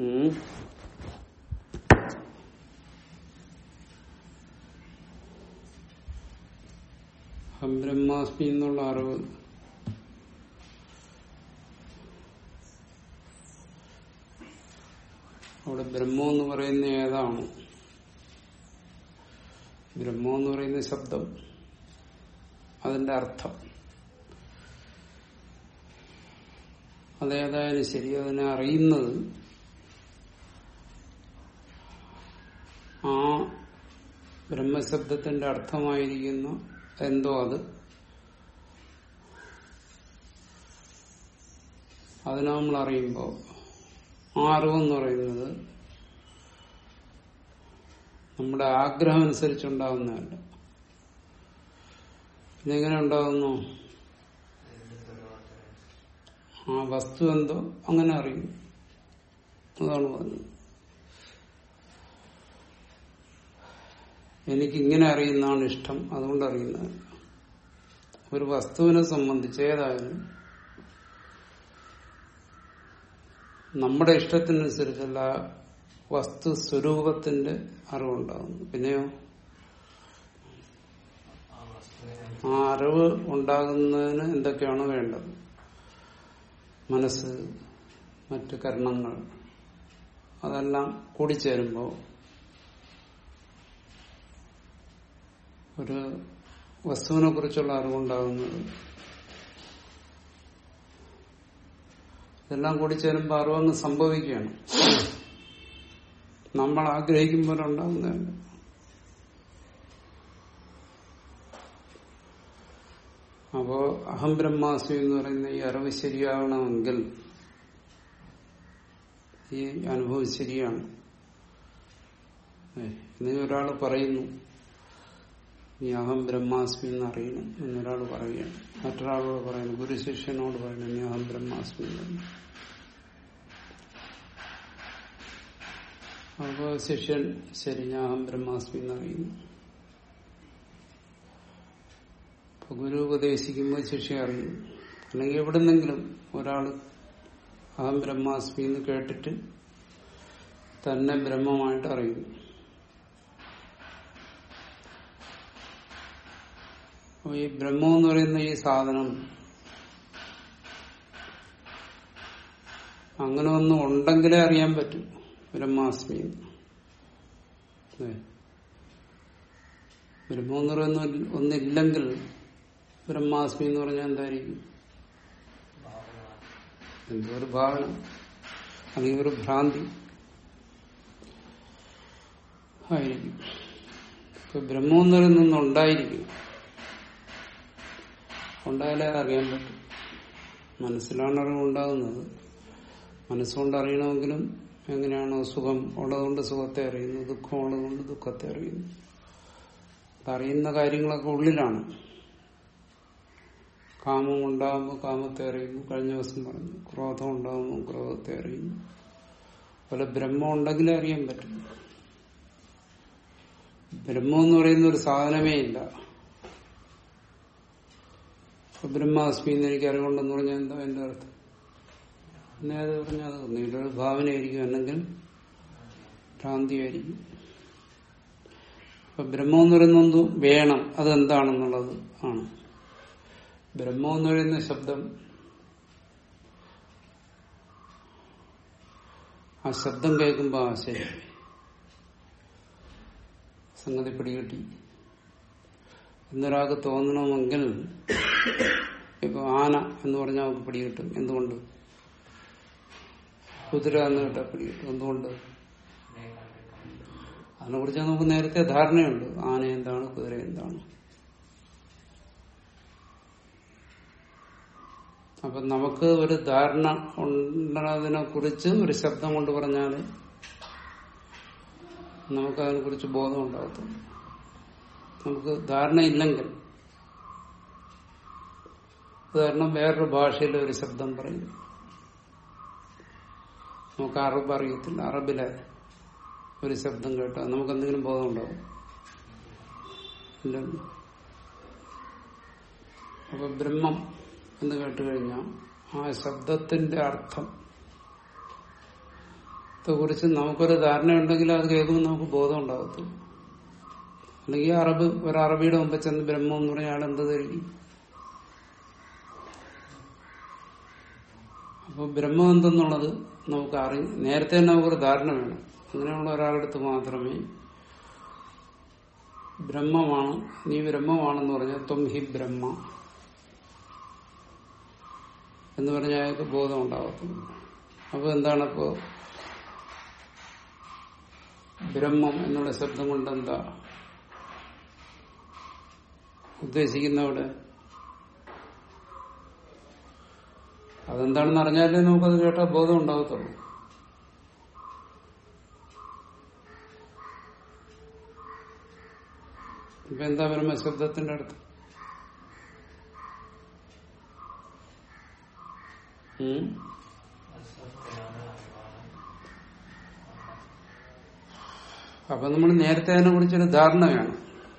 ഉം. അഹം ബ്രഹ്മാസ്മി എന്നുള്ള അറിവ് അവിടെ ബ്രഹ്മം എന്ന് പറയുന്ന ഏതാണ് ബ്രഹ്മം എന്ന് പറയുന്ന ശബ്ദം അതിന്റെ അർത്ഥം അതേതായാലും ശരി അതിനെ അറിയുന്നത് ആ ബ്രഹ്മശബ്ദത്തിന്റെ അർത്ഥമായിരിക്കുന്ന എന്തോ അത് അതിനെ നമ്മൾ അറിയുമ്പോൾ ആ അറിവെന്ന് പറയുന്നത് നമ്മുടെ ആഗ്രഹം അനുസരിച്ചുണ്ടാകുന്നതല്ല ഇതെങ്ങനെ ഉണ്ടാകുന്നു ആ വസ്തു എന്തോ അങ്ങനെ അറിയും അതാണ് പറഞ്ഞത് എനിക്ക് ഇങ്ങനെ അറിയുന്നതാണ് ഇഷ്ടം അതുകൊണ്ട് അറിയുന്നത് ഒരു വസ്തുവിനെ സംബന്ധിച്ച് ഏതായാലും നമ്മുടെ ഇഷ്ടത്തിനനുസരിച്ചുള്ള വസ്തു സ്വരൂപത്തിന്റെ അറിവുണ്ടാകുന്നു പിന്നെയോ ആ അറിവ് ഉണ്ടാകുന്നതിന് എന്തൊക്കെയാണ് വേണ്ടത് മനസ്സ് മറ്റ് കർണങ്ങൾ അതെല്ലാം കൂടിച്ചേരുമ്പോൾ ഒരു വസ്തുവിനെ കുറിച്ചുള്ള അറിവുണ്ടാകുന്നത് ഇതെല്ലാം കൂടി ചേരുമ്പോൾ അറിവങ്ങ് സംഭവിക്കുകയാണ് നമ്മൾ ആഗ്രഹിക്കുമ്പോൾ ഉണ്ടാകുന്നതല്ല അപ്പോ അഹം ബ്രഹ്മാസ്മി എന്ന് പറയുന്ന ഈ അറിവ് ശരിയാകണമെങ്കിൽ ഈ അനുഭവം ശരിയാണ് ഇനി ഒരാൾ പറയുന്നു നീ അഹം ബ്രഹ്മാസ്മി എന്ന് അറിയണം എന്നൊരാൾ പറയുകയാണ് മറ്റൊരാളോട് പറയുന്നു ഗുരു ശിഷ്യനോട് പറയുന്നു നീ അഹം ബ്രഹ്മാസ്മി എന്ന് അപ്പോ ശിഷ്യൻ ശരി ഞാൻ അഹം ബ്രഹ്മാസ്മി എന്ന് അറിയുന്നു അപ്പൊ ഗുരു ഉപദേശിക്കുമ്പോൾ ശിഷ്യ അറിയുന്നു അല്ലെങ്കിൽ എവിടുന്നെങ്കിലും ഒരാൾ അഹം ബ്രഹ്മാസ്മി എന്ന് കേട്ടിട്ട് തന്നെ ബ്രഹ്മമായിട്ട് അറിയുന്നു അപ്പൊ ഈ ബ്രഹ്മം എന്ന് പറയുന്ന ഈ സാധനം അങ്ങനെ ഒന്നും ഉണ്ടെങ്കിലേ അറിയാൻ പറ്റും ബ്രഹ്മാസ്മി ബ്രഹ്മം എന്ന് പറയുന്ന ഒന്നില്ലെങ്കിൽ ബ്രഹ്മാസ്മി എന്ന് പറഞ്ഞാൽ എന്തായിരിക്കും എന്തോ ഒരു ഭാവന അല്ലെങ്കിൽ ഒരു ഭ്രാന്തി ആയിരിക്കും ഇപ്പൊ ബ്രഹ്മം എന്ന് പറയുന്ന ഉണ്ടായിരിക്കും ഉണ്ടായാലേ അറിയാൻ പറ്റും മനസ്സിലാണ് അറിവ് ഉണ്ടാകുന്നത് മനസ്സുകൊണ്ട് അറിയണമെങ്കിലും എങ്ങനെയാണോ സുഖം ഉള്ളതുകൊണ്ട് സുഖത്തെ അറിയുന്നു ദുഃഖം ഉള്ളതുകൊണ്ട് ദുഃഖത്തെ അറിയുന്നു അറിയുന്ന കാര്യങ്ങളൊക്കെ ഉള്ളിലാണ് കാമം ഉണ്ടാകുമ്പോൾ കാമത്തെ അറിയുന്നു കഴിഞ്ഞ ദിവസം പറഞ്ഞു ക്രോധം ഉണ്ടാകുമ്പോൾ ക്രോധത്തെ അറിയുന്നു അതുപോലെ ബ്രഹ്മം ഉണ്ടെങ്കിലേ അറിയാൻ പറ്റും ബ്രഹ്മം എന്ന് പറയുന്ന ഒരു സാധനമേ ഇല്ല ബ്രഹ്മാസ്മി എന്ന് എനിക്ക് അറിവുണ്ടെന്ന് പറഞ്ഞാൽ എന്താ എന്റെ അർത്ഥം നേരെ പറഞ്ഞാൽ അത് ഒന്നുമില്ല ഒരു ഭാവനയായിരിക്കും അല്ലെങ്കിൽ ഭ്രാന്തിയായിരിക്കും അപ്പൊ ബ്രഹ്മം എന്ന് പറയുന്നത് വേണം അതെന്താണെന്നുള്ളത് ആണ് ബ്രഹ്മം എന്ന് പറയുന്ന ശബ്ദം ആ ശബ്ദം കേൾക്കുമ്പോ ആ ശരി സംഗതി പിടികിട്ടി എന്നൊരാൾക്ക് തോന്നണമെങ്കിൽ ഇപ്പൊ ആന എന്ന് പറഞ്ഞാൽ നമുക്ക് പിടികിട്ടും എന്തുകൊണ്ട് കുതിര എന്ന് കേട്ടാൽ പിടികിട്ടും എന്തുകൊണ്ട് അതിനെ കുറിച്ച് നമുക്ക് നേരത്തെ ധാരണയുണ്ട് ആന എന്താണ് കുതിര എന്താണ് അപ്പൊ നമുക്ക് ഒരു ധാരണ ഉള്ളതിനെ കുറിച്ച് ഒരു ശബ്ദം കൊണ്ട് പറഞ്ഞാൽ നമുക്കതിനെ കുറിച്ച് ബോധം ഉണ്ടാകത്തുള്ളൂ നമുക്ക് ധാരണയില്ലെങ്കിൽ ഉദാഹരണം വേറൊരു ഭാഷയിലെ ഒരു ശബ്ദം പറയും നമുക്ക് അറബ് അറിയത്തില്ല അറബിലെ ഒരു ശബ്ദം കേട്ടാൽ നമുക്ക് എന്തെങ്കിലും ബോധം ഉണ്ടാവും ഇല്ലല്ലോ അപ്പൊ ബ്രഹ്മം എന്ന് കേട്ട് കഴിഞ്ഞാൽ ആ ശബ്ദത്തിന്റെ അർത്ഥം കുറിച്ച് നമുക്കൊരു ധാരണ ഉണ്ടെങ്കിൽ അത് കേൾക്കുമ്പോൾ നമുക്ക് ബോധം ഉണ്ടാകത്തുള്ളൂ അല്ലെങ്കിൽ അറബ് ഒരു അറബിയുടെ മുമ്പ് ചെന്ന് ബ്രഹ്മം എന്ന് പറഞ്ഞാൽ അയാൾ എന്ത് ധരിക്കും അപ്പൊ ബ്രഹ്മം എന്തെന്നുള്ളത് നമുക്ക് അറി നേരത്തെ തന്നെ നമുക്കൊരു ധാരണ വേണം അങ്ങനെയുള്ള ഒരാളടുത്ത് മാത്രമേ ബ്രഹ്മമാണ് നീ ബ്രഹ്മമാണെന്ന് പറഞ്ഞാൽ ത്വം ഹി ബ്രഹ്മ എന്ന് പറഞ്ഞാൽ അയാൾക്ക് ബോധം ഉണ്ടാകത്തുള്ളൂ അപ്പൊ എന്താണ് ഇപ്പോ ബ്രഹ്മം എന്നുള്ള ശബ്ദം കൊണ്ട് എന്താ ഉദ്ദേശിക്കുന്ന അവിടെ അതെന്താണെന്ന് അറിഞ്ഞാലേ നമുക്കത് കേട്ടാൽ ബോധം ഉണ്ടാകത്തുള്ളൂ ഇപ്പൊ എന്താ ബ്രഹ്മശബ്ദത്തിന്റെ അടുത്ത് ഉം? അപ്പൊ നമ്മൾ നേരത്തെ അതിനെ കുറിച്ചൊരു ധാരണ വേണം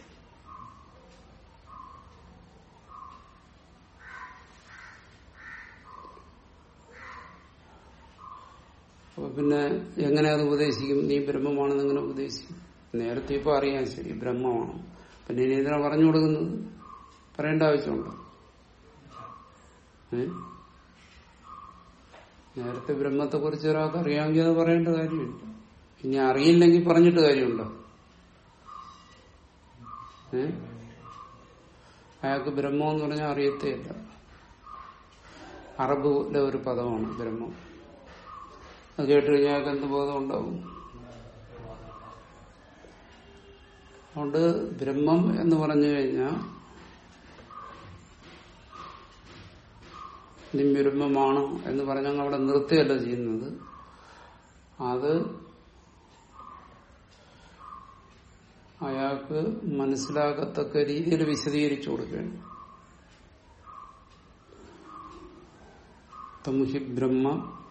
അപ്പൊ പിന്നെ എങ്ങനെ അത് ഉപദേശിക്കും നീ ബ്രഹ്മമാണെന്ന് എങ്ങനെ ഉപദേശിക്കും നേരത്തെ ഇപ്പൊ അറിയാൻ ശരി ബ്രഹ്മമാണ് പിന്നെ ഇനി ഇതിനെ പറഞ്ഞു കൊടുക്കുന്നത് പറയേണ്ട ആവശ്യമുണ്ടോ ഏ നേരത്തെ ബ്രഹ്മത്തെ കുറിച്ച് ഒരാൾക്ക് അറിയാമെങ്കിൽ അത് പറയേണ്ട കാര്യമില്ല ഇനി അറിയില്ലെങ്കിൽ പറഞ്ഞിട്ട് കാര്യമുണ്ടോ ഏ അയാൾക്ക് ബ്രഹ്മം എന്ന് പറഞ്ഞാൽ അറിയത്തേയില്ല അറബിലെ ഒരു പദമാണ് ബ്രഹ്മം അത് കേട്ട് കഴിഞ്ഞാൽ അയാൾക്ക് എന്ത് ബോധം ഉണ്ടാവും അതുകൊണ്ട് ബ്രഹ്മം എന്ന് പറഞ്ഞു കഴിഞ്ഞാൽ നീ ബ്രഹ്മമാണ് എന്ന് പറഞ്ഞാൽ അവിടെ നിർത്തുകയല്ല ചെയ്യുന്നത് അത് അയാൾക്ക് മനസ്സിലാകത്തക്ക രീതിയിൽ വിശദീകരിച്ചു കൊടുക്കുകയാണ് തമുഹി ബ്രഹ്മ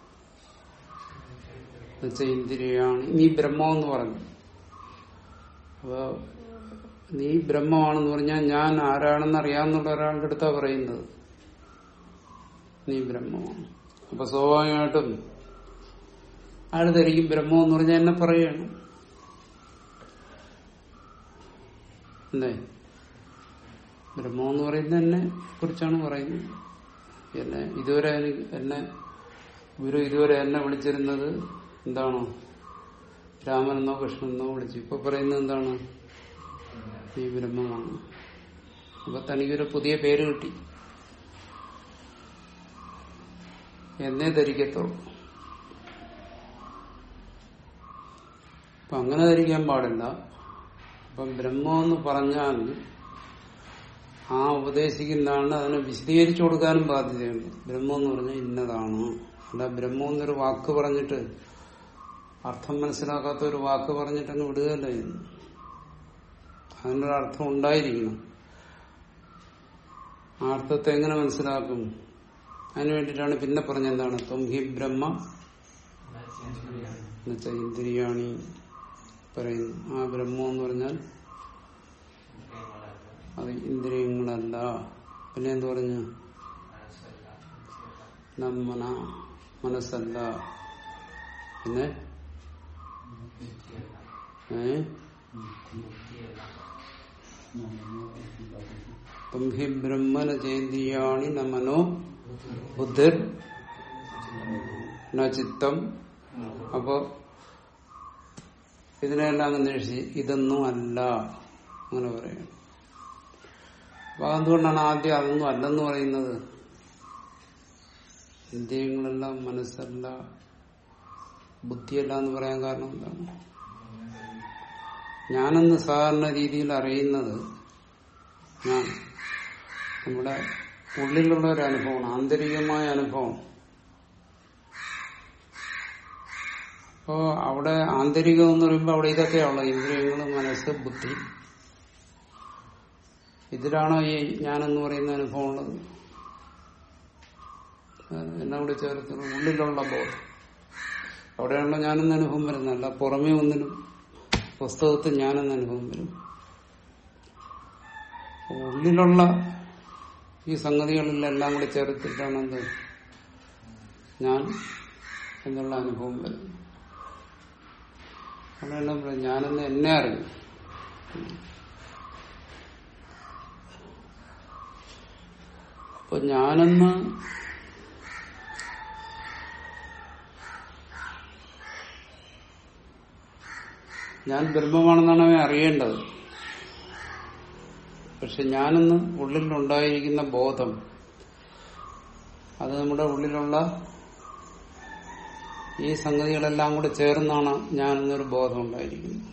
ഇന്ദ്രിയാണ് നീ ബ്രഹ്മം എന്ന് പറഞ്ഞു അപ്പൊ നീ ബ്രഹ്മമാണെന്ന് പറഞ്ഞാൽ ഞാൻ ആരാണെന്ന് അറിയാവുന്നുള്ള ഒരാളുടെ അടുത്താ പറയുന്നത് നീ ബ്രഹ്മമാണ് അപ്പൊ സ്വാഭാവികമായിട്ടും അയാൾ ധരിക്കും ബ്രഹ്മം എന്ന് പറഞ്ഞാൽ എന്നെ പറയാണ് എന്തേ ബ്രഹ്മം എന്ന് പറയുന്നത് എന്നെ കുറിച്ചാണ് പറയുന്നത് എന്നെ ഇതുവരെ എനിക്ക് എന്നെ ഗുരു ഇതുവരെ എന്നെ വിളിച്ചിരുന്നത് എന്താണോ രാമനെന്നോ കൃഷ്ണനെന്നോ വിളിച്ചു ഇപ്പൊ പറയുന്നത് എന്താണ് ഈ ബ്രഹ്മമാണ് അപ്പൊ തനിക്കൊരു പുതിയ പേര് കിട്ടി എന്നേ ധരിക്കത്തുള്ളൂ അപ്പൊ അങ്ങനെ ധരിക്കാൻ പാടില്ല അപ്പം ബ്രഹ്മമെന്ന് പറഞ്ഞാൽ ആ ഉപദേശിക്കുന്നതാണ് അതിനെ വിശദീകരിച്ചു കൊടുക്കാനും ബാധ്യതയുണ്ട് ബ്രഹ്മം എന്ന് പറഞ്ഞാൽ ഇന്നതാണ് അല്ല ബ്രഹ്മം എന്നൊരു വാക്ക് പറഞ്ഞിട്ട് അർത്ഥം മനസ്സിലാക്കാത്ത ഒരു വാക്ക് പറഞ്ഞിട്ട് അങ്ങ് വിടുകയല്ല ചെയ്യുന്നു അതിനൊരു അർത്ഥം ഉണ്ടായിരിക്കണം ആ അർത്ഥത്തെ എങ്ങനെ മനസ്സിലാക്കും അതിനു വേണ്ടിയിട്ടാണ് പിന്നെ പറഞ്ഞ എന്താണ് ത്വം ഹി ബ്രഹ്മ എന്നുവെച്ചാൽ ഇന്ദ്രിയാണി പറയുന്നു ആ ബ്രഹ്മം എന്ന് പറഞ്ഞാൽ അത് ഇന്ദ്രിയങ്ങളല്ല പിന്നെ എന്ത് പറഞ്ഞു നമ്മന മനസ്സല്ല പിന്നെ ഏ ഹി ബ്രഹ്മന ചേന്ദ്രിയാണി നമനോ ബുദ്ധിർ ന ചിത്തം അപ്പോ ഇതിനെല്ലാം അന്വേഷിച്ച് ഇതൊന്നും അല്ല അങ്ങനെ പറയണം അപ്പൊ അതുകൊണ്ടാണ് ആദ്യം അതൊന്നും അല്ലെന്ന് പറയുന്നത് ഇന്ദ്രിയങ്ങളെല്ലാം മനസ്സല്ല ബുദ്ധിയല്ല എന്ന് പറയാൻ കാരണം എന്താണ് ഞാനെന്ന് സാധാരണ രീതിയിൽ അറിയുന്നത് ഞാൻ നമ്മുടെ ഉള്ളിലുള്ള ഒരു അനുഭവമാണ് ആന്തരികമായ അനുഭവം അപ്പോ അവിടെ ആന്തരികം എന്ന് പറയുമ്പോൾ അവിടെ ഇതൊക്കെയുള്ള ഇന്ദ്രിയങ്ങൾ മനസ്സ് ബുദ്ധി ഇതിലാണോ ഈ ഞാനെന്ന് പറയുന്ന അനുഭവം ഉള്ളത് എന്നെ കൂടി ചേർത്തുള്ള ഉള്ളിലുള്ള ബോധം അവിടെയാണല്ലോ ഞാനെന്ന് അനുഭവം വരുന്നതല്ല പുറമേ ഒന്നിനും പുസ്തകത്തിൽ ഞാനെന്ന് അനുഭവം വരും ഉള്ളിലുള്ള ഈ സംഗതികളിലെല്ലാം കൂടി ചേർത്തിട്ടാണ് എന്ത് ഞാൻ എന്നുള്ള അനുഭവം വരുന്നത് അതെല്ലാം പറയും ഞാനെന്ന് എന്നെ അറിഞ്ഞു അപ്പൊ ഞാനെന്ന് ഞാൻ ബ്രഹ്മമാണെന്നാണ് അവൻ അറിയേണ്ടത് പക്ഷെ ഞാനെന്ന് ഉള്ളിലുണ്ടായിരിക്കുന്ന ബോധം അത് നമ്മുടെ ഉള്ളിലുള്ള ഈ സംഗതികളെല്ലാം കൂടെ ചേർന്നാണ് ഞാനെന്നൊരു ബോധം ഉണ്ടായിരിക്കുന്നത്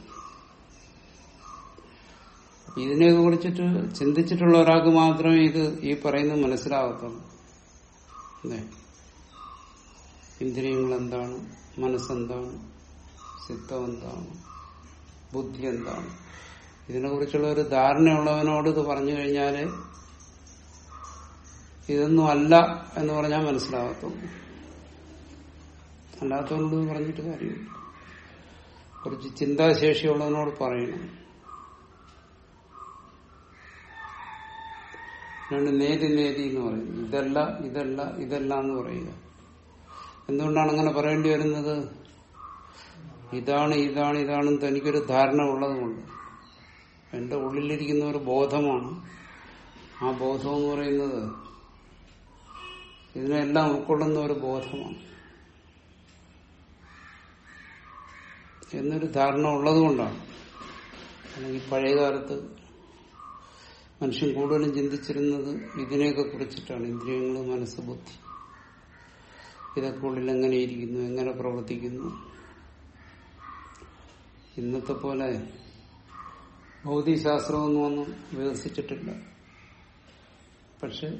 ഇതിനെയൊക്കെ കുറിച്ചിട്ട് ചിന്തിച്ചിട്ടുള്ള ഒരാൾക്ക് മാത്രമേ ഇത് ഈ പറയുന്നത് മനസ്സിലാകത്തുള്ളൂ അല്ലേ ഇന്ദ്രിയങ്ങൾ എന്താണ് മനസ്സെന്താണ് ചിത്തം എന്താണ് ബുദ്ധി എന്താണ് ഇതിനെക്കുറിച്ചുള്ള ഒരു ധാരണയുള്ളവനോട് ഇത് പറഞ്ഞു കഴിഞ്ഞാല് ഇതൊന്നും അല്ല എന്ന് പറഞ്ഞാൽ മനസ്സിലാകത്തുള്ളൂ അല്ലാത്തവനോട് ഇത് പറഞ്ഞിട്ട് കാര്യമില്ല കുറച്ച് ചിന്താശേഷിയുള്ളവനോട് പറയണം രണ്ട് നേതി നേതി എന്ന് പറയും ഇതല്ല ഇതല്ല ഇതല്ല എന്ന് പറയുക എന്തുകൊണ്ടാണ് അങ്ങനെ പറയേണ്ടി വരുന്നത് ഇതാണ് ഇതാണ് ഇതാണെന്ന് തനിക്കൊരു ധാരണ ഉള്ളതുകൊണ്ട് എന്റെ ഉള്ളിലിരിക്കുന്ന ഒരു ബോധമാണ് ആ ബോധം എന്ന് പറയുന്നത് ഇതിനെല്ലാം ഉൾക്കൊള്ളുന്ന ഒരു ബോധമാണ് എന്നൊരു ധാരണ ഉള്ളതുകൊണ്ടാണ് അല്ലെങ്കിൽ പഴയ കാലത്ത് മനുഷ്യൻ കൂടുതലും ചിന്തിച്ചിരുന്നത് ഇതിനെയൊക്കെ കുറിച്ചിട്ടാണ് ഇന്ദ്രിയങ്ങൾ മനസ്സ് ബുദ്ധി ഇതൊക്കെ ഉള്ളിൽ എങ്ങനെ ഇരിക്കുന്നു എങ്ങനെ പ്രവർത്തിക്കുന്നു ഇന്നത്തെ പോലെ ഭൗതികശാസ്ത്രമൊന്നും ഒന്നും വികസിച്ചിട്ടില്ല പക്ഷെ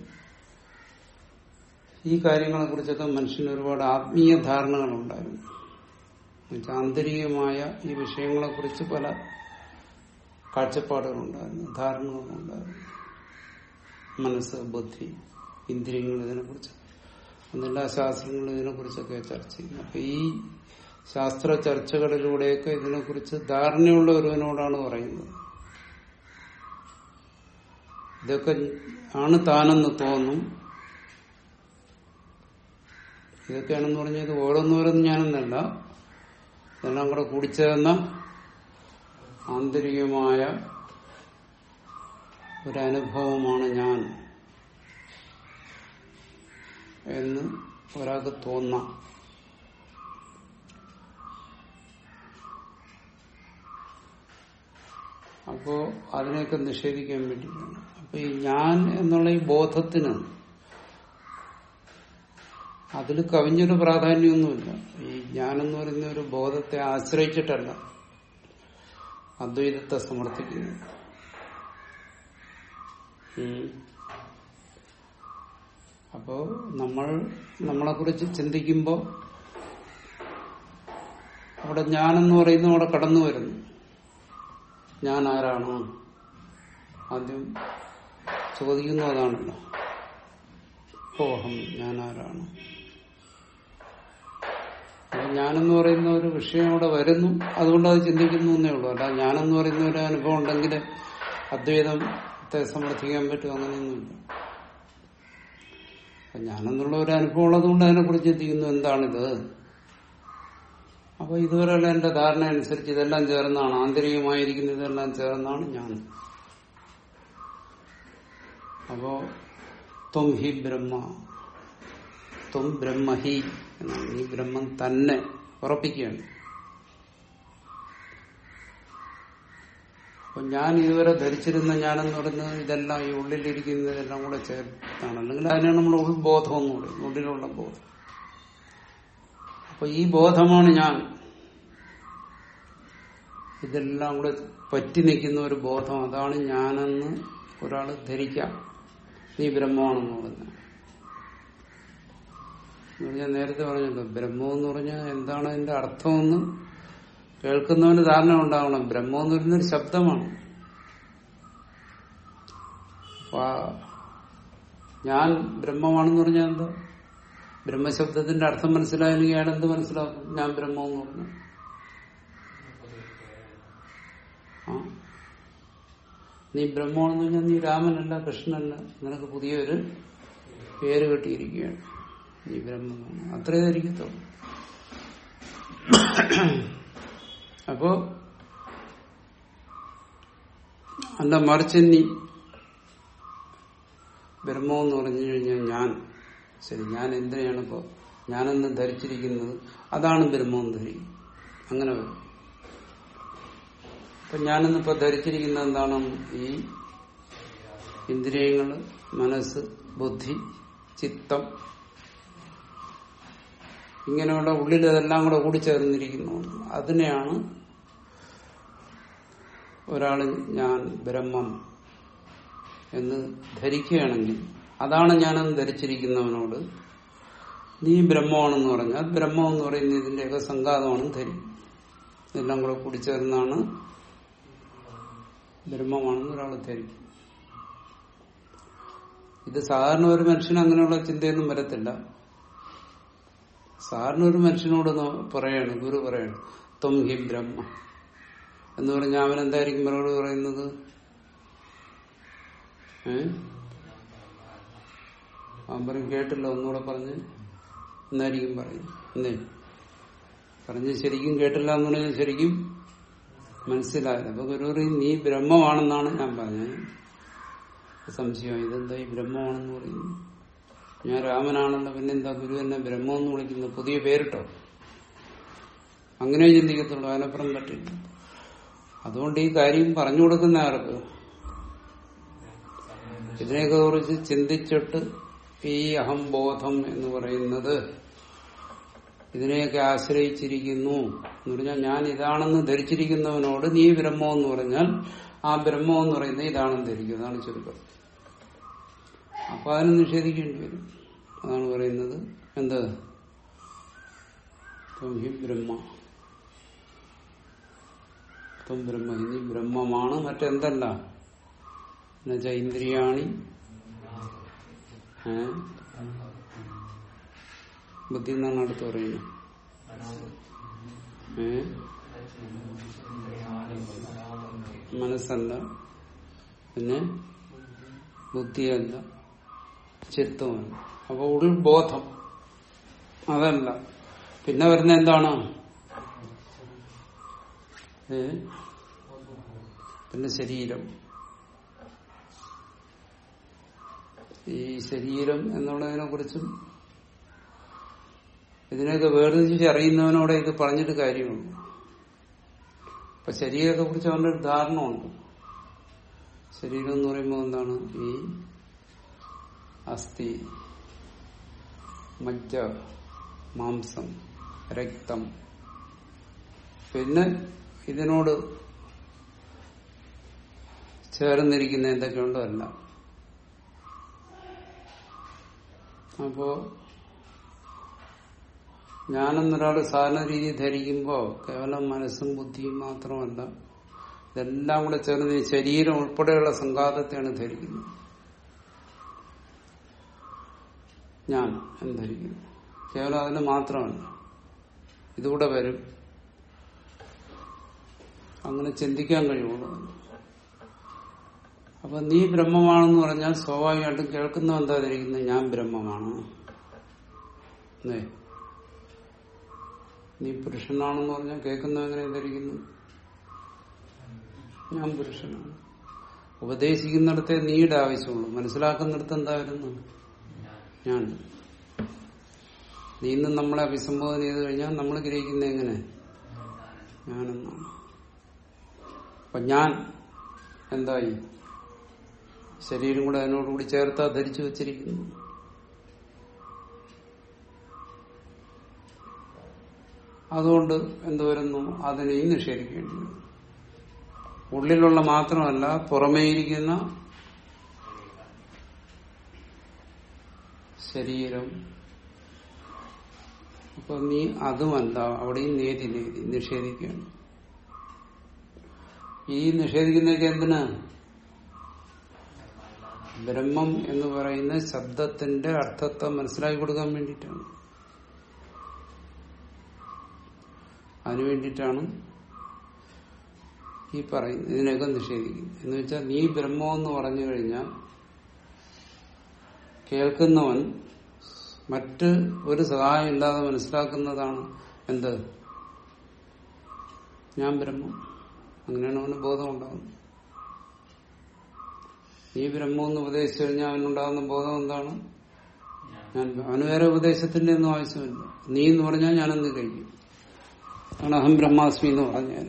ഈ കാര്യങ്ങളെ കുറിച്ചൊക്കെ മനുഷ്യന് ഒരുപാട് ആത്മീയ ധാരണകളുണ്ടായിരുന്നു എന്നുവെച്ചാൽ ആന്തരികമായ ഈ വിഷയങ്ങളെ കുറിച്ച് പല കാഴ്ചപ്പാടുകളുണ്ടായിരുന്നു ധാരണകളുണ്ടായിരുന്നു മനസ്സ് ബുദ്ധി ഇന്ദ്രിയങ്ങൾ ഇതിനെക്കുറിച്ച് അന്നെല്ലാ ശാസ്ത്രങ്ങളും ഇതിനെക്കുറിച്ചൊക്കെ ചർച്ച ചെയ്യുന്നു അപ്പൊ ഈ ശാസ്ത്ര ചർച്ചകളിലൂടെയൊക്കെ ഇതിനെക്കുറിച്ച് ധാരണയുള്ള ഒരുവനോടാണ് പറയുന്നത് ഇതൊക്കെ ആണ് താനെന്ന് തോന്നും ഇതൊക്കെയാണെന്ന് പറഞ്ഞാൽ ഇത് ഓരോന്നോരോന്നും ഞാനെന്നല്ല ഇതെല്ലാം കൂടെ കൂടിച്ചേർന്ന ആന്തരികമായ ഒരനുഭവമാണ് ഞാൻ എന്ന് ഒരാൾക്ക് തോന്നാം അപ്പോ അതിനെയൊക്കെ നിഷേധിക്കാൻ വേണ്ടിയിട്ടാണ് അപ്പൊ ഈ ഞാൻ എന്നുള്ള ഈ ബോധത്തിന് അതിൽ കവിഞ്ഞൊരു പ്രാധാന്യമൊന്നുമില്ല ഈ ഞാനെന്ന് പറയുന്ന ഒരു ബോധത്തെ ആശ്രയിച്ചിട്ടല്ല അദ്വൈതത്തെ സമർത്ഥിക്കുന്നു ഉം. അപ്പോ നമ്മൾ നമ്മളെ കുറിച്ച് ചിന്തിക്കുമ്പോ അവിടെ ഞാനെന്ന് പറയുന്ന അവിടെ കടന്നു വരുന്നു ഞാൻ ആരാണ് ആദ്യം ചോദിക്കുന്നു അതാണല്ലോ ഓഹം ഞാൻ ആരാണ് അപ്പൊ ഞാനെന്ന് പറയുന്ന ഒരു വിഷയം അവിടെ വരുന്നു അതുകൊണ്ട് അത് ചിന്തിക്കുന്നു എന്നേ ഉള്ളൂ അല്ല ഞാനെന്ന് പറയുന്ന ഒരു അനുഭവം ഉണ്ടെങ്കിൽ അദ്വൈതത്തെ സമർത്ഥിക്കാൻ പറ്റും അങ്ങനെയൊന്നുമില്ല അപ്പൊ ഞാനെന്നുള്ള ഒരു അനുഭവം ഉള്ളതുകൊണ്ട് അതിനെക്കുറിച്ച് ചിന്തിക്കുന്നു എന്താണിത് അപ്പൊ ഇതുവരെയുള്ള എന്റെ ധാരണ അനുസരിച്ച് ഇതെല്ലാം ചേർന്നാണ് ആന്തരികമായിരിക്കുന്ന ഇതെല്ലാം ചേർന്നാണ് ഞാൻ അപ്പോ ത്വം ഹി ബ്രഹ്മ ത്വം ബ്രഹ്മഹി എന്നാണ് ഈ ബ്രഹ്മം തന്നെ ഉറപ്പിക്കുകയാണ് അപ്പൊ ഞാൻ ഇതുവരെ ധരിച്ചിരുന്ന ഞാനെന്ന് പറയുന്നത് ഇതെല്ലാം ഈ ഉള്ളിലിരിക്കുന്നതെല്ലാം കൂടെ ചേർത്താണ് അല്ലെങ്കിൽ അതിനാണ് നമ്മൾ ഉൾബോധം എന്ന് പറയുന്നത് ഉള്ളിലുള്ള ബോധം അപ്പൊ ഈ ബോധമാണ് ഞാൻ ഇതെല്ലാം കൂടെ പറ്റി നിൽക്കുന്ന ഒരു ബോധം അതാണ് ഞാനെന്ന് ഒരാൾ ധരിക്കാം നീ ബ്രഹ്മമാണെന്ന് പറഞ്ഞാൽ ഞാൻ നേരത്തെ പറഞ്ഞല്ലോ ബ്രഹ്മം എന്ന് പറഞ്ഞാൽ എന്താണ് അതിന്റെ അർത്ഥമെന്ന് കേൾക്കുന്നവന് ധാരണ ഉണ്ടാവണം ബ്രഹ്മം എന്ന് പറയുന്നൊരു ശബ്ദമാണ് അപ്പൊ ആ ഞാൻ ബ്രഹ്മമാണെന്ന് പറഞ്ഞാൽ എന്താ ബ്രഹ്മശബ്ദത്തിന്റെ അർത്ഥം മനസ്സിലായെങ്കിൽ അയാൾ എന്ത് മനസ്സിലാക്കും ഞാൻ ബ്രഹ്മം എന്ന് പറഞ്ഞു ആ നീ ബ്രഹ്മമാണെന്ന് പറഞ്ഞാൽ നീ രാമനല്ല കൃഷ്ണനല്ല നിനക്ക് പുതിയൊരു പേര് കെട്ടിയിരിക്കുകയാണ് നീ ബ്രഹ്മമാണ് അത്രേ ധരിക്കത്തുള്ളൂ അപ്പൊ അപ്പോ അല്ല മറിച്ച് നീ ബ്രഹ്മം എന്ന് പറഞ്ഞു കഴിഞ്ഞാൽ ഞാൻ ശരി ഞാൻ എന്തിനാണ് ഇപ്പോ ഞാനെന്ന് ധരിച്ചിരിക്കുന്നത് അതാണ് ബ്രഹ്മം എന്ന് ധരിക്കും അങ്ങനെ വരും ഇപ്പൊ ഞാനിന്നിപ്പോ ധരിച്ചിരിക്കുന്നത് എന്താണ് ഈ ഇന്ദ്രിയങ്ങള് മനസ്സ് ബുദ്ധി ചിത്തം ഇങ്ങനെയുള്ള ഉള്ളിൽ അതെല്ലാം കൂടെ കൂടിച്ചേർന്നിരിക്കുന്നു അതിനെയാണ് ഒരാൾ ഞാൻ ബ്രഹ്മം എന്ന് ധരിക്കുകയാണെങ്കിൽ അതാണ് ഞാനെന്ന് ധരിച്ചിരിക്കുന്നവനോട് നീ ബ്രഹ്മമാണെന്ന് പറഞ്ഞാൽ ബ്രഹ്മം എന്ന് പറയുന്നത് ഇതിന്റെയൊക്കെ സംഘാതമാണെന്ന് ധരിക്കും ഇതെല്ലാം കൂടെ കൂടിച്ചേർന്നാണ് ബ്രഹ്മമാണെന്ന് ഒരാൾ ധരിക്കും ഇത് സാധാരണ ഒരു മനുഷ്യന് അങ്ങനെയുള്ള ചിന്തയൊന്നും വരത്തില്ല സാധാരണ ഒരു മനുഷ്യനോട് നോ- പറയാണ് ഗുരു പറയാണ് ത്വം ഹി ബ്രഹ്മ എന്ന് പറഞ്ഞാൽ അവൻ എന്തായിരിക്കും മറുപടി പറയുന്നത് ഏ അവൻ പറയും കേട്ടില്ല ഒന്നുകൂടെ പറഞ്ഞ് എന്നായിരിക്കും പറയും എന്നേ പറഞ്ഞ് ശരിക്കും കേട്ടില്ല എന്ന് പറഞ്ഞാൽ ശരിക്കും മനസ്സിലായില്ല അപ്പൊ ഗുരു പറയും നീ ബ്രഹ്മമാണെന്നാണ് ഞാൻ പറഞ്ഞത് സംശയം ഇതെന്താ ഈ ബ്രഹ്മമാണെന്ന് പറയുന്നു ഞാൻ രാമനാണല്ലോ പിന്നെ എന്താ ഗുരു എന്നെ ബ്രഹ്മം എന്ന് വിളിക്കുന്നത് പുതിയ പേരിട്ടോ അങ്ങനെ ചിന്തിക്കത്തുള്ളൂ അതിനപ്പുറം പറ്റില്ല അതുകൊണ്ട് ഈ കാര്യം പറഞ്ഞു കൊടുക്കുന്ന ആർക്ക് ഇതിനെയൊക്കെ കുറിച്ച് ചിന്തിച്ചിട്ട് ഈ അഹംബോധം എന്ന് പറയുന്നത് ഇതിനെയൊക്കെ ആശ്രയിച്ചിരിക്കുന്നു എന്ന് പറഞ്ഞാൽ ഞാൻ ഇതാണെന്ന് ധരിച്ചിരിക്കുന്നവനോട് നീ ബ്രഹ്മം എന്ന് പറഞ്ഞാൽ ആ ബ്രഹ്മം എന്ന് പറയുന്നത് ഇതാണെന്ന് ധരിക്കും അതാണ് ചുരുക്കം അപ്പൊ അതിന് നിഷേധിക്കേണ്ടി വരും അതാണ് പറയുന്നത് എന്ത് ത്വം ഹി ബ്രഹ്മ ത്വം ബ്രഹ്മ ഇനി ബ്രഹ്മമാണ് മറ്റെന്തല്ല എന്നുവെച്ചാ ഇന്ദ്രിയാണി ഏ? ബുദ്ധി എന്നാണ് അടുത്ത് പറയുന്നത് ഏ മനസ്സല്ല പിന്നെ ബുദ്ധിയല്ല ചിത്തമല്ല അപ്പൊ ഉൾബോധം അതല്ല പിന്നെ വരുന്ന എന്താണ് ഏ? പിന്നെ ശരീരം ഈ ശരീരം എന്നുള്ളതിനെ കുറിച്ചും ഇതിനെയൊക്കെ വേർതിരിച്ച് അറിയുന്നവനോടെ ഇത് പറഞ്ഞിട്ട് കാര്യമുള്ളൂ അപ്പൊ ശരീരത്തെ കുറിച്ച് അവന്റെ ഒരു ധാരണമുണ്ട് ശരീരം എന്ന് പറയുമ്പോൾ എന്താണ് ഈ അസ്ഥി മജ്ജ മാംസം രക്തം പിന്നെ ഇതിനോട് ചേർന്നിരിക്കുന്ന എന്തൊക്കെയുണ്ടോ എല്ലാം അപ്പോ ഞാനെന്നൊരാള് സാധാരണ രീതി ധരിക്കുമ്പോ കേവലം മനസ്സും ബുദ്ധിയും മാത്രമല്ല ഇതെല്ലാം കൂടെ ചേർന്ന് ഈ ശരീരം ഉൾപ്പെടെയുള്ള സംഘാതത്തെയാണ് ധരിക്കുന്നത് ഞാൻ എന്ന് ധരിക്കുന്നു കേവലം അതിന് മാത്രമല്ല ഇതുകൂടെ വരും അങ്ങനെ ചിന്തിക്കാൻ കഴിയുള്ളൂ അപ്പൊ നീ ബ്രഹ്മമാണെന്ന് പറഞ്ഞാൽ സ്വാഭാവികമായിട്ടും കേൾക്കുന്ന എന്താ ധരിക്കുന്നത് ഞാൻ ബ്രഹ്മമാണ് അല്ലേ നീ പുരുഷനാണെന്ന് പറഞ്ഞാൽ കേൾക്കുന്ന എങ്ങനെ ധരിക്കുന്നു ഞാൻ പുരുഷനാണ് ഉപദേശിക്കുന്നിടത്തെ നീയുടെ ആവശ്യമുള്ളൂ മനസ്സിലാക്കുന്നിടത്ത് എന്തായിരുന്നു ഞാൻ നീ ഇന്ന് നമ്മളെ അഭിസംബോധന ചെയ്ത് കഴിഞ്ഞാൽ നമ്മൾ ഗ്രഹിക്കുന്ന എങ്ങനെ ഞാനെന്നാണ് അപ്പൊ ഞാൻ എന്തായി ശരീരം കൂടെ അതിനോടുകൂടി ചേർത്താ ധരിച്ചു വച്ചിരിക്കുന്നു അതുകൊണ്ട് എന്ത് വരുന്നു അതിനെയും നിഷേധിക്കേണ്ടി വരും ഉള്ളിലുള്ള മാത്രമല്ല പുറമേയിരിക്കുന്ന ശരീരം അപ്പൊ നീ അതുമല്ല അവിടെയും നേതി നേതി നിഷേധിക്കുകയാണ് ഈ നിഷേധിക്കുന്നതൊക്കെ എന്തിനാ ബ്രഹ്മം എന്ന് പറയുന്ന ശബ്ദത്തിന്റെ അർത്ഥത്തെ മനസ്സിലാക്കി കൊടുക്കാൻ വേണ്ടിയിട്ടാണ് അതിനു വേണ്ടിയിട്ടാണ് ഈ പറയുന്നത് ഇതിനൊക്കെ നിഷേധിക്കുന്നത് എന്ന് വെച്ചാൽ നീ ബ്രഹ്മം എന്ന് പറഞ്ഞു കഴിഞ്ഞാൽ കേൾക്കുന്നവൻ മറ്റ് ഒരു സഹായം ഇല്ലാതെ മനസ്സിലാക്കുന്നതാണ് എന്ത് ഞാൻ ബ്രഹ്മം അങ്ങനെയാണ് അവന് ബോധം ഉണ്ടാകുന്നത് നീ ബ്രഹ്മം എന്ന് ഉപദേശിച്ചു കഴിഞ്ഞാൽ അവനുണ്ടാകുന്ന ബോധം എന്താണ് ഞാൻ അവന് വേറെ ഉപദേശത്തിന്റെ ഒന്നും ആവശ്യമില്ല നീ എന്ന് പറഞ്ഞാൽ ഞാനെന്ത് കഴിക്കും ആണ് അഹം ബ്രഹ്മാസ്മി എന്ന് പറഞ്ഞാൽ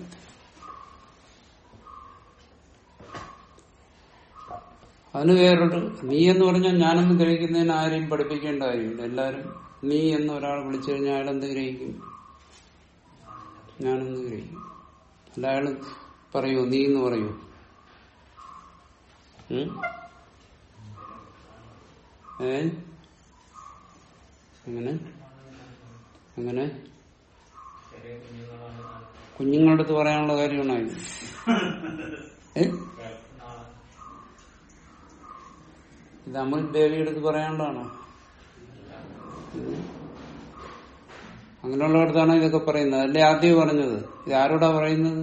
അതിന് വേറൊരു നീ എന്ന് പറഞ്ഞാൽ ഞാനെന്ന് ഗ്രഹിക്കുന്നതിന് ആരെയും പഠിപ്പിക്കേണ്ട കാര്യമില്ല എല്ലാരും നീ എന്ന് ഒരാൾ വിളിച്ചു കഴിഞ്ഞാൽ അയാൾ എന്ത് ഗ്രഹിക്കും ഞാനെന്ന് ഗ്രഹിക്കും അല്ല അയാൾ പറയൂ നീ എന്ന് പറയൂ ഉം? ഏ അങ്ങനെ അങ്ങനെ കുഞ്ഞുങ്ങളുടെ അടുത്ത് പറയാനുള്ള കാര്യമാണോ ഇത് ഏ ഇത് അമുൽ ദേവിയുടെ അടുത്ത് പറയാനുള്ളതാണോ അങ്ങനെയുള്ളടത്താണ് ഇതൊക്കെ പറയുന്നത് അല്ലേ ആദ്യം പറഞ്ഞത് ഇത് ആരോടാ പറയുന്നത്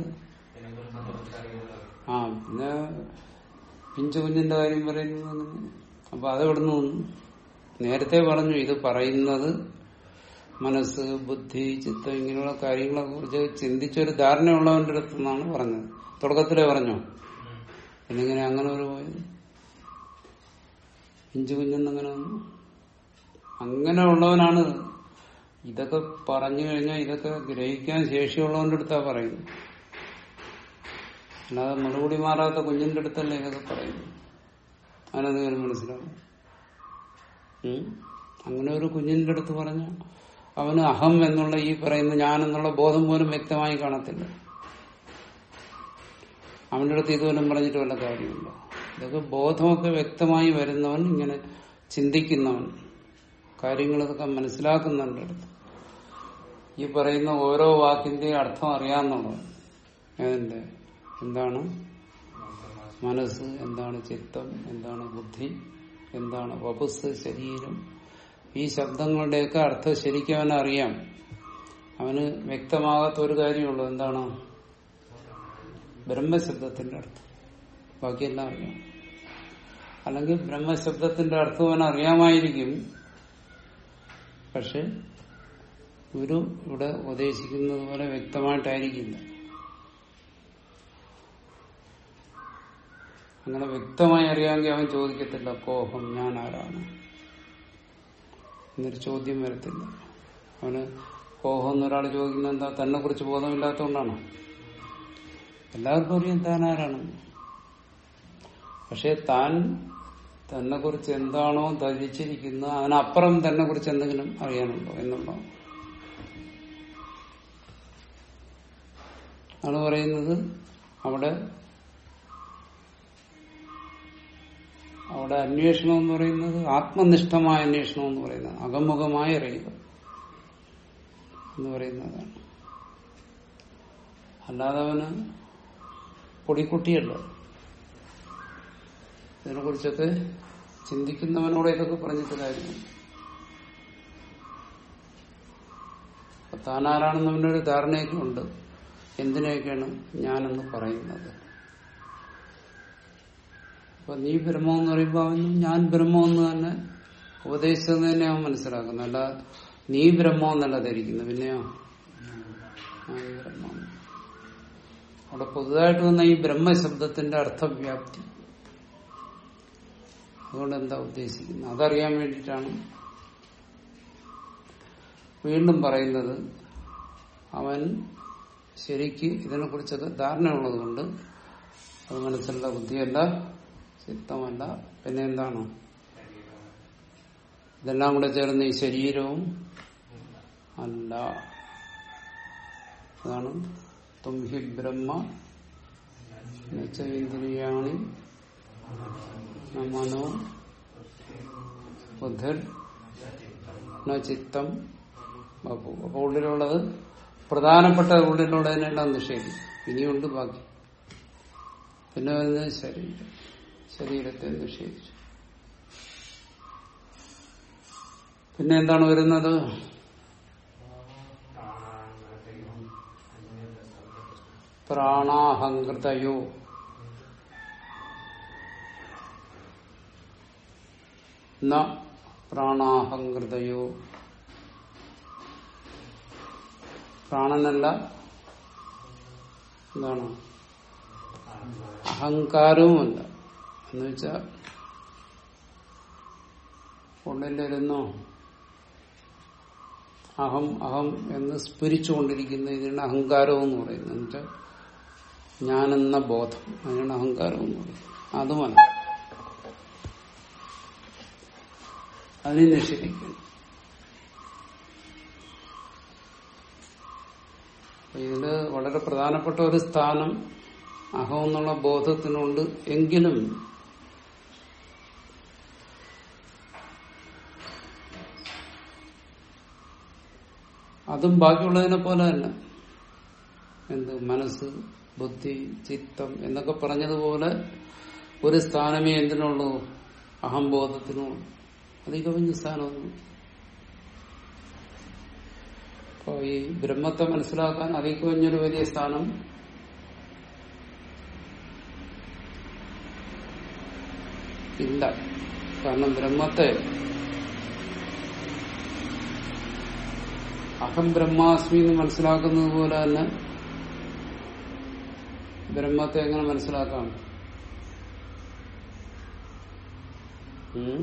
ആ പിന്നെ പിഞ്ചു കുഞ്ഞിന്റെ കാര്യം പറയുന്നത് അങ്ങനെ അപ്പൊ അതെവിടുന്ന് വന്നു നേരത്തെ പറഞ്ഞു ഇത് പറയുന്നത് മനസ്സ് ബുദ്ധി ചിത്തം ഇങ്ങനെയുള്ള കാര്യങ്ങളെ കുറിച്ച് ചിന്തിച്ചൊരു ധാരണയുള്ളവന്റെ അടുത്ത് നിന്നാണ് പറഞ്ഞത് തുടക്കത്തിലേ പറഞ്ഞോ പിന്നിങ്ങനെ അങ്ങനെ ഒരു പോയത് പിഞ്ചു കുഞ്ഞെന്നങ്ങനെ വന്നു അങ്ങനെ ഉള്ളവനാണ് ഇതൊക്കെ പറഞ്ഞു കഴിഞ്ഞാൽ ഇതൊക്കെ ഗ്രഹിക്കാൻ ശേഷിയുള്ളവന്റെ അടുത്താ പറയുന്നത് അല്ലാതെ മറുപടി മാറാത്ത കുഞ്ഞിന്റെ അടുത്തല്ലേ ഇതൊക്കെ പറയുന്നു അതിനെന്തെങ്കിലും മനസ്സിലാവും ഉം? അങ്ങനെ ഒരു കുഞ്ഞിന്റെ അടുത്ത് പറഞ്ഞ അവന് അഹം എന്നുള്ള ഈ പറയുന്ന ഞാൻ എന്നുള്ള ബോധം പോലും വ്യക്തമായി കാണത്തില്ല അവന്റെ അടുത്ത് ഇതുപോലും പറഞ്ഞിട്ട് വല്ല കാര്യമില്ല ഇതൊക്കെ ബോധമൊക്കെ വ്യക്തമായി വരുന്നവൻ ഇങ്ങനെ ചിന്തിക്കുന്നവൻ കാര്യങ്ങളൊക്കെ മനസ്സിലാക്കുന്നവന്റെ അടുത്ത് ഈ പറയുന്ന ഓരോ വാക്കിന്റെ അർത്ഥം അറിയാന്നുള്ളവൻ ഏതിന്റെ എന്താണ് മനസ്സ് എന്താണ് ചിത്തം എന്താണ് ബുദ്ധി എന്താണ് വപുസ് ശരീരം ഈ ശബ്ദങ്ങളുടെയൊക്കെ അർത്ഥം ശരിക്കും അവന് അറിയാം അവന് വ്യക്തമാകാത്ത ഒരു കാര്യമുള്ളൂ എന്താണ് ബ്രഹ്മശബ്ദത്തിന്റെ അർത്ഥം ബാക്കിയെല്ലാം അറിയാം അല്ലെങ്കിൽ ബ്രഹ്മശബ്ദത്തിന്റെ അർത്ഥം അവൻ അറിയാമായിരിക്കും പക്ഷെ ഗുരു ഇവിടെ ഉപദേശിക്കുന്നത് പോലെ വ്യക്തമായിട്ടായിരിക്കില്ല അങ്ങനെ വ്യക്തമായി അറിയാമെങ്കിൽ അവൻ ചോദിക്കത്തില്ല കോഹം ഞാൻ ആരാണ് എന്നൊരു ചോദ്യം വരത്തില്ല അവന് കോഹം എന്നൊരാൾ ചോദിക്കുന്നത് എന്താ തന്നെ കുറിച്ച് ബോധമില്ലാത്തതുകൊണ്ടാണ് എല്ലാവർക്കും അറിയാം താൻ ആരാണ് പക്ഷെ താൻ തന്നെ കുറിച്ച് എന്താണോ ധരിച്ചിരിക്കുന്നത് അതിനപ്പുറം തന്നെ കുറിച്ച് എന്തെങ്കിലും അറിയാനുണ്ടോ എന്നുള്ളതാണ് ആണ് പറയുന്നത് അവിടെ അവിടെ അന്വേഷണം എന്ന് പറയുന്നത് ആത്മനിഷ്ഠമായ അന്വേഷണം എന്ന് പറയുന്നത് അകമുഖമായി അറിയുക എന്ന് പറയുന്നതാണ് അല്ലാതെ അവന് പൊടിക്കുട്ടിയല്ല ഇതിനെ കുറിച്ചൊക്കെ ചിന്തിക്കുന്നവനോട് ഇതൊക്കെ പറഞ്ഞിട്ട് കാര്യമില്ല അപ്പൊ താനാരാണെന്ന് അവനൊരു ധാരണയൊക്കെ ഉണ്ട് എന്തിനെയൊക്കെയാണ് ഞാനെന്ന് പറയുന്നത് അപ്പൊ നീ ബ്രഹ്മം എന്ന് പറയുമ്പോൾ അവനും ഞാൻ ബ്രഹ്മം എന്ന് തന്നെ ഉപദേശിച്ചത് തന്നെ അവൻ മനസ്സിലാക്കുന്നു അല്ല നീ ബ്രഹ്മം എന്നല്ല ധരിക്കുന്നത് പിന്നെയോ ഞാൻ ബ്രഹ്മം അവിടെ പുതുതായിട്ട് വന്ന ഈ ബ്രഹ്മശബ്ദത്തിന്റെ അർത്ഥവ്യാപ്തി അതുകൊണ്ട് എന്താ ഉദ്ദേശിക്കുന്നത് അതറിയാൻ വേണ്ടിയിട്ടാണ് വീണ്ടും പറയുന്നത് അവൻ ശരിക്ക് ഇതിനെക്കുറിച്ചൊക്കെ ധാരണയുള്ളത് കൊണ്ട് അത് മനസ്സിലുള്ള ബുദ്ധിയല്ല ചിത്തമല്ല പിന്നെ എന്താണ് ഇതെല്ലാം കൂടെ ചേർന്ന് ഈ ശരീരവും അല്ല അതാണ് തുംഹി ബ്രഹ്മ ഇന്ദ്രിയാണി മനോ ബുദ്ധർ ചിത്തം ബപ്പു അപ്പൊ ഉള്ളിലുള്ളത് പ്രധാനപ്പെട്ട ഉള്ളിലുള്ളതിനെല്ലാം നിഷേധിക്കും ഇനിയുണ്ട് ബാക്കി പിന്നെ വരുന്നത് ശരീരം ശരീരത്തെ നിഷേധിച്ചു പിന്നെ എന്താണ് വരുന്നത് പ്രാണാഹങ്കൃതയോ ന പ്രാണാഹങ്കൃതയോ പ്രാണനല്ല എന്താണ് അഹങ്കാരവുമല്ല എന്ന് വെച്ചാൽ ഉള്ളിലിരുന്നോ അഹം അഹം എന്ന് സ്ഫുരിച്ചുകൊണ്ടിരിക്കുന്ന ഇതിനാണ് അഹങ്കാരം എന്ന് പറയുന്നത് എന്നുവെച്ചാൽ ഞാനെന്ന ബോധം അതിനാണ് അഹങ്കാരം എന്ന് പറയുന്നത് അതുമല്ല അതിനെ നിഷേധിക്കുന്നു അപ്പൊ ഇതില് വളരെ പ്രധാനപ്പെട്ട ഒരു സ്ഥാനം അഹം എന്നുള്ള ബോധത്തിനുണ്ട് എങ്കിലും അതും ബാക്കിയുള്ളതിനെ പോലെ തന്നെ എന്ത് മനസ്സ് ബുദ്ധി ചിത്തം എന്നൊക്കെ പറഞ്ഞതുപോലെ ഒരു സ്ഥാനമേ എന്തിനുള്ളൂ അഹംബോധത്തിനുള്ളൂ അതിൽ കവിഞ്ഞ സ്ഥാനമൊന്നും അപ്പൊ ഈ ബ്രഹ്മത്തെ മനസ്സിലാക്കാൻ അതിൽ കവിഞ്ഞൊരു വലിയ സ്ഥാനം ഇല്ല കാരണം ബ്രഹ്മത്തെ അഹം ബ്രഹ്മാസ്മി എന്ന് മനസ്സിലാക്കുന്നത് പോലെ തന്നെ ബ്രഹ്മത്തെ എങ്ങനെ മനസ്സിലാക്കാം ഉം?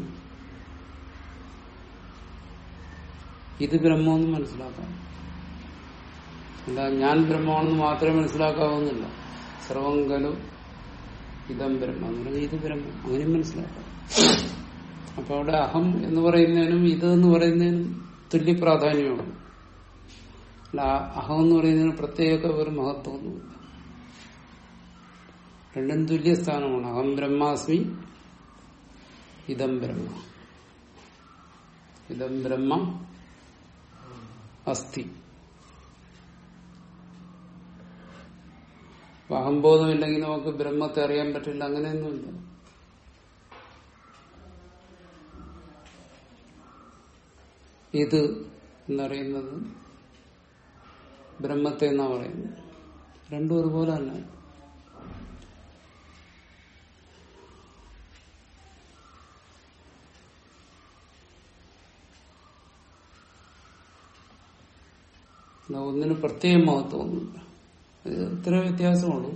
ഇത് ബ്രഹ്മമെന്ന് മനസ്സിലാക്കാം അല്ല ഞാൻ ബ്രഹ്മമാണെന്ന് മാത്രമേ മനസ്സിലാക്കാവുന്നില്ല സർവം കലു ഇതം ബ്രഹ്മം എന്ന് പറഞ്ഞാൽ ഇത് ബ്രഹ്മം അങ്ങനെയും മനസ്സിലാക്കാം അപ്പൊ അവിടെ അഹം എന്ന് പറയുന്നതിനും ഇത് എന്ന് പറയുന്നതിനും തുല്യ പ്രാധാന്യമാണ് അല്ല ആ അഹം എന്ന് പറയുന്നതിന് പ്രത്യേക ഒരു മഹത്വമൊന്നുമില്ല രണ്ടും തുല്യ സ്ഥാനമാണ് അഹം ബ്രഹ്മാസ്മി ഇതം ബ്രഹ്മ ഇതം ബ്രഹ്മ അസ്ഥി അപ്പൊ അഹംബോധമില്ലെങ്കിൽ നമുക്ക് ബ്രഹ്മത്തെ അറിയാൻ പറ്റില്ല അങ്ങനെയൊന്നുമില്ല ഇത് എന്നറിയുന്നത് ബ്രഹ്മത്തെ എന്നാ പറയുന്നത് രണ്ടും ഒരുപോലെ തന്നെ എന്നാ ഒന്നിന് പ്രത്യേക മഹത്വമൊന്നുമില്ല ഇത് ഇത്ര വ്യത്യാസമുള്ളൂ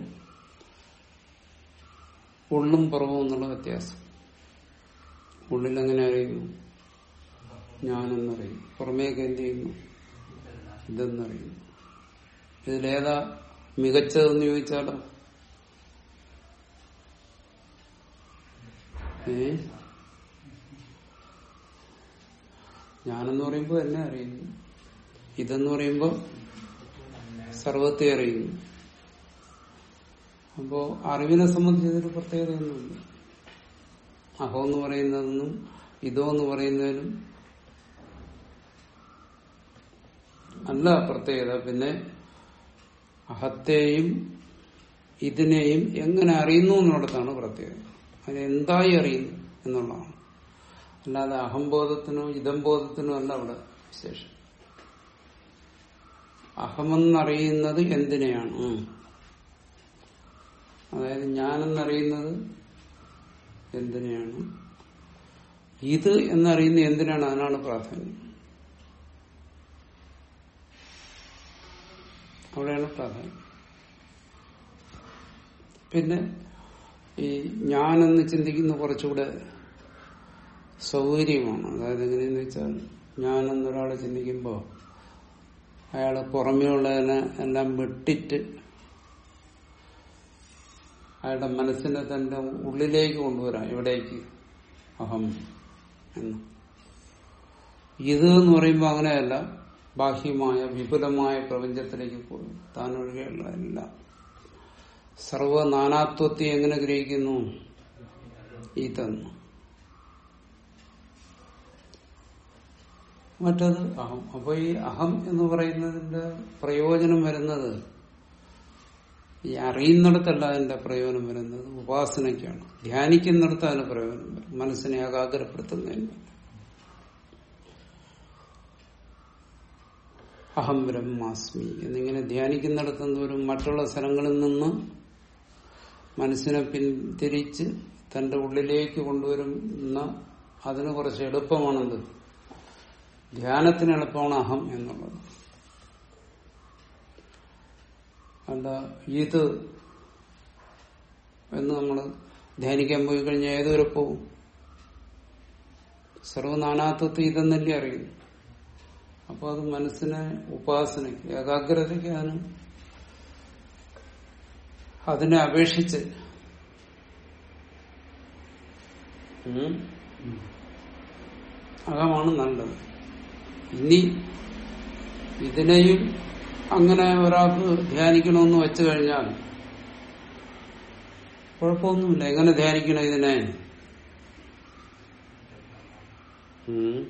ഉള്ളും പുറവും എന്നുള്ള വ്യത്യാസം ഉള്ളിൽ എങ്ങനെ അറിയുന്നു ഞാനെന്നറിയുന്നു പുറമേക്ക് എന്ത് ചെയ്യുന്നു ഇതെന്നറിയുന്നു ഇതിലേതാ മികച്ചതെന്ന് ചോദിച്ചാലോ ഏ ഞാനെന്ന് പറയുമ്പോൾ എന്നെ അറിയുന്നു ഇതെന്ന് പറയുമ്പോൾ സർവത്തെ അറിയുന്നു അപ്പോ അറിവിനെ സംബന്ധിച്ച് ഇതൊരു പ്രത്യേകതയൊന്നുമില്ല അഹോ എന്ന് പറയുന്നതെന്നും ഇതോ എന്ന് പറയുന്നതിനും അല്ല പ്രത്യേകത പിന്നെ അഹത്തെയും ഇതിനെയും എങ്ങനെ അറിയുന്നു എന്നുള്ളതാണ് പ്രത്യേകത അതിനെ എന്തായി അറിയുന്നു എന്നുള്ളതാണ് അല്ലാതെ അഹംബോധത്തിനോ ഇതംബോധത്തിനോ അല്ല അവിടെ വിശേഷം അഹമെന്നറിയുന്നത് എന്തിനെയാണ് ഉം. അതായത് ഞാനെന്നറിയുന്നത് എന്തിനെയാണ് ഇത് എന്നറിയുന്നത് എന്തിനാണ് അതിനാണ് പ്രാധാന്യം അവിടെയാണ് പ്രാധാന്യം പിന്നെ ഈ ഞാനെന്ന് ചിന്തിക്കുന്ന കുറച്ചുകൂടെ സൗകര്യമാണ് അതായത് എങ്ങനെയെന്ന് വെച്ചാൽ ഞാനെന്നൊരാളെ ചിന്തിക്കുമ്പോൾ അയാള് പുറമേ ഉള്ളതിനെ എല്ലാം വെട്ടിട്ട് അയാളുടെ മനസ്സിനെ തന്റെ ഉള്ളിലേക്ക് കൊണ്ടുവരാം എവിടേക്ക് അഹം എന്ന് ഇത് എന്ന് പറയുമ്പോൾ അങ്ങനെയല്ല ബാഹ്യമായ വിപുലമായ പ്രപഞ്ചത്തിലേക്ക് പോയി താൻ ഒഴികെയുള്ള എല്ലാം സർവനാനാത്വത്തെ എങ്ങനെ ഗ്രഹിക്കുന്നു ഇതെന്ന് മറ്റത് അഹം അപ്പൊ ഈ അഹം എന്ന് പറയുന്നതിന്റെ പ്രയോജനം വരുന്നത് ഈ അറിയുന്നിടത്തല്ല അതിന്റെ പ്രയോജനം വരുന്നത് ഉപാസനയ്ക്കാണ് ധ്യാനിക്കുന്നിടത്ത് അതിന് പ്രയോജനം വരും മനസ്സിനെ ഏകാഗ്രപ്പെടുത്തുന്നതിന് അഹം ബ്രഹ്മാസ്മി എന്നിങ്ങനെ ധ്യാനിക്കുന്നിടത്ത് എന്തോരും മറ്റുള്ള സ്ഥലങ്ങളിൽ നിന്ന് മനസ്സിനെ പിന്തിരിച്ച് തന്റെ ഉള്ളിലേക്ക് കൊണ്ടുവരുന്ന അതിന് കുറച്ച് എളുപ്പമാണെന്ത് ധ്യാനത്തിന് എളുപ്പമാണ് അഹം എന്നുള്ളത് അല്ല ഇത് എന്ന് നമ്മൾ ധ്യാനിക്കാൻ പോയി കഴിഞ്ഞാൽ ഏതുവരെ പോവും സർവനാനാത്വത്തെ ഇതെന്നല്ലേ അറിയുന്നു അപ്പൊ അത് മനസ്സിനെ ഉപാസനയ്ക്ക് ഏകാഗ്രതയ്ക്ക് അതിന് അതിനെ അപേക്ഷിച്ച് ഉം, അകമാണ് നല്ലത് ഇനി ഇതിനെയും അങ്ങനെ ഒരാൾക്ക് ധ്യാനിക്കണമെന്ന് വെച്ചു കഴിഞ്ഞാൽ കുഴപ്പമൊന്നുമില്ല എങ്ങനെ ധ്യാനിക്കണം ഇതിനെ ഉം.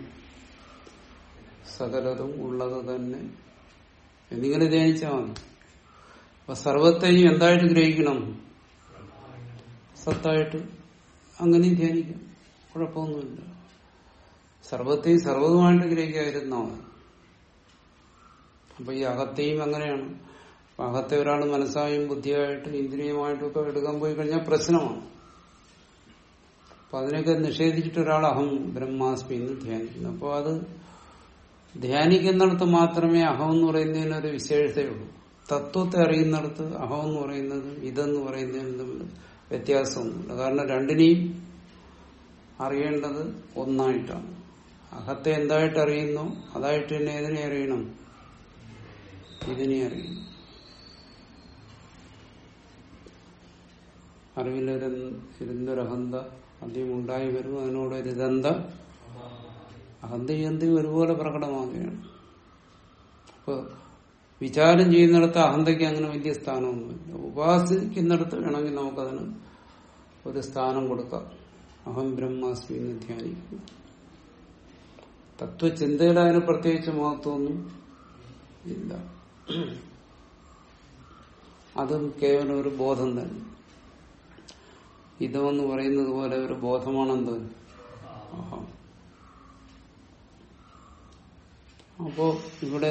സകലതും ഉള്ളത് തന്നെ എന്നിങ്ങനെ ധ്യാനിച്ചാൽ മതി അപ്പൊ സർവത്തെയും എന്തായിട്ട് ഗ്രഹിക്കണം സത്തായിട്ട് അങ്ങനെ ധ്യാനിക്കാം കുഴപ്പമൊന്നുമില്ല സർവത്തെയും സർവ്വതുമായിട്ട് ഗ്രഹിക്കാതിരുന്നാൽ മതി അപ്പൊ ഈ അകത്തെയും അങ്ങനെയാണ് അപ്പൊ അകത്തെ ഒരാൾ മനസ്സായും ബുദ്ധിയായിട്ടും ഇന്ദ്രിയമായിട്ടും ഒക്കെ എടുക്കാൻ പോയി കഴിഞ്ഞാൽ പ്രശ്നമാണ് അപ്പൊ അതിനൊക്കെ നിഷേധിച്ചിട്ട് ഒരാൾ അഹം ബ്രഹ്മാസ്മി എന്ന് ധ്യാനിക്കുന്നു അപ്പോൾ അത് ധ്യാനിക്കുന്നിടത്ത് മാത്രമേ അഹം എന്ന് പറയുന്നതിന് ഒരു വിശേഷതയുള്ളൂ തത്വത്തെ അറിയുന്നിടത്ത് അഹം എന്ന് പറയുന്നത് ഇതെന്ന് പറയുന്നതിന് തമ്മിൽ വ്യത്യാസമൊന്നുമില്ല കാരണം രണ്ടിനെയും അറിയേണ്ടത് ഒന്നായിട്ടാണ് അകത്തെ എന്തായിട്ട് അറിയുന്നു അതായിട്ട് തന്നെ ഏതിനെ അറിയണം ഇതിനെ അറിയുന്നു അറിവിലൊരു ഇരുന്നൊരഹന്ത അധികം ഉണ്ടായി വരും അതിനോടൊരു ഇതന്ത അഹന്തയും അന്തയും ഒരുപോലെ പ്രകടമാകുകയാണ് അപ്പൊ വിചാരം ചെയ്യുന്നിടത്ത് അഹന്തയ്ക്ക് അങ്ങനെ വലിയ സ്ഥാനമൊന്നുമില്ല ഉപാസിക്കുന്നിടത്ത് വേണമെങ്കിൽ നമുക്കതിന് ഒരു സ്ഥാനം കൊടുക്കാം അഹം ബ്രഹ്മാസ്മി എന്ന് ധ്യാനിക്കുന്നു തത്വചിന്തയിൽ അതിന് പ്രത്യേകിച്ച് മഹത്വമൊന്നും ഇല്ല അതും കേവലം ഒരു ബോധം തന്നെ ഇതെന്ന് പറയുന്നത് പോലെ ഒരു ബോധമാണെന്ത് അഹം അപ്പോ ഇവിടെ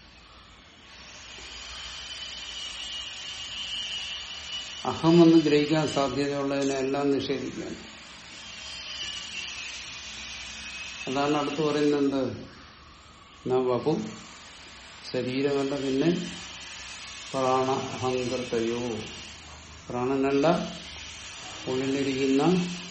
അഹമെന്ന് ഗ്രഹിക്കാൻ സാധ്യതയുള്ളതിനെ എല്ലാം നിഷേധിക്കാൻ അതാണ് അടുത്ത് പറയുന്നത് എന്ത് ന വപു ശരീരമല്ല പിന്നെ പ്രാണ അഹങ്കൃതയോ പ്രാണനല്ല ഉള്ളിലിരിക്കുന്ന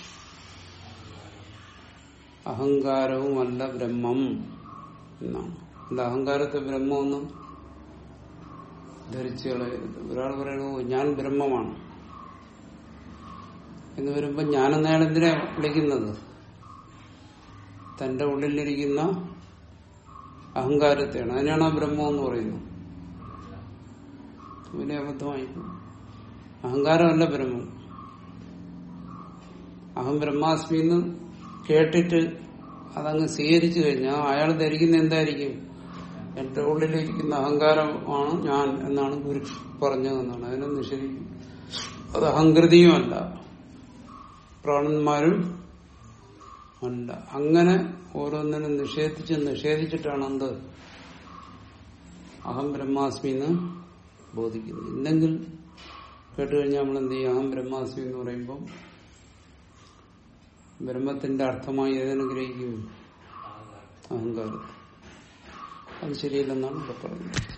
അഹങ്കാരവുമല്ല ബ്രഹ്മം എന്നാണ് അല്ല അഹങ്കാരത്തെ ബ്രഹ്മമൊന്നും ധരിച്ചു കളയരുത് ഒരാൾ പറയുന്നു ഞാൻ ബ്രഹ്മമാണ് എന്ന് വരുമ്പോ ഞാനെന്നയാൾ എന്തിനാ വിളിക്കുന്നത് തന്റെ ഉള്ളിലിരിക്കുന്ന അഹങ്കാരത്തെയാണ് അതിനാണ് ആ ബ്രഹ്മം എന്ന് പറയുന്നത് വലിയ അബദ്ധമായി അഹങ്കാരമല്ല ബ്രഹ്മം അഹം ബ്രഹ്മാസ്മി എന്ന് കേട്ടിട്ട് അതങ്ങ് സ്വീകരിച്ചു കഴിഞ്ഞാൽ അയാൾ ധരിക്കുന്ന എന്തായിരിക്കും എന്റെ ഉള്ളിലിരിക്കുന്ന അഹങ്കാരമാണ് ഞാൻ എന്നാണ് ഗുരു പറഞ്ഞതെന്നാണ് അതിനെ നിഷേധിക്കും അത് അഹങ്കൃതിയുമല്ല പ്രാണന്മാരും അല്ല അങ്ങനെ ഓരോന്നിനും നിഷേധിച്ച് നിഷേധിച്ചിട്ടാണ് എന്ത് അഹം ബ്രഹ്മാസ്മി എന്ന് ബോധിക്കുന്നത് ഇല്ലെങ്കിൽ കേട്ടുകഴിഞ്ഞാൽ നമ്മൾ എന്ത് ചെയ്യും അഹം ബ്രഹ്മാസ്മി എന്ന് പറയുമ്പോൾ ബ്രഹ്മത്തിന്റെ അർത്ഥമായി ഏതിനെ ഗ്രഹിക്കും അഹങ്കാരം അത് ശരിയല്ലെന്നാണ് ഇവിടെ പറയുന്നത്